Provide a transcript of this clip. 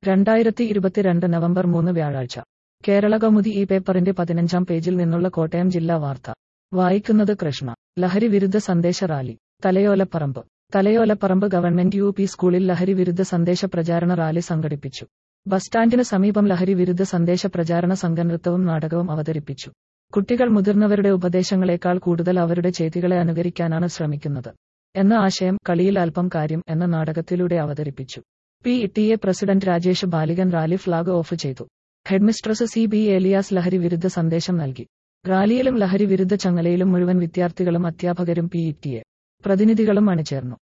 രണ്ടായിരത്തി ഇരുപത്തിരണ്ട് നവംബർ മൂന്ന് വ്യാഴാഴ്ച കേരള കൗമുദി ഈ പേപ്പറിന്റെ പതിനഞ്ചാം പേജിൽ നിന്നുള്ള കോട്ടയം ജില്ലാ വാർത്ത വായിക്കുന്നത് കൃഷ്ണ ലഹരി വിരുദ്ധ സന്ദേശ rally Thalayolaparambu Thalayolaparambu government U P സ്കൂളിൽ ലഹരി വിരുദ്ധ സന്ദേശ പ്രചാരണ റാലി സംഘടിപ്പിച്ചു ബസ് സ്റ്റാൻഡിന് സമീപം ലഹരി വിരുദ്ധ സന്ദേശ പ്രചാരണ സംഘനൃത്തവും നാടകവും അവതരിപ്പിച്ചു കുട്ടികൾ മുതിർന്നവരുടെ ഉപദേശങ്ങളെക്കാൾ കൂടുതൽ അവരുടെ ചെയ്തികളെ അനുകരിക്കാനാണ് ശ്രമിക്കുന്നത് എന്ന ആശയം കളിയിൽ അല്പം കാര്യം എന്ന നാടകത്തിലൂടെ അവതരിപ്പിച്ചു P T A president Rajesh Balikan rally flag off ചെയ്തു ഹെഡ്മിസ്ട്രസ് സി ബി ഏലിയാസ് ലഹരി വിരുദ്ധ സന്ദേശം നൽകി റാലിയിലും ലഹരി വിരുദ്ധ ചങ്ങലയിലും മുഴുവൻ വിദ്യാർത്ഥികളും അധ്യാപകരും പി ടി എ പ്രതിനിധികളും അണിചേർന്നു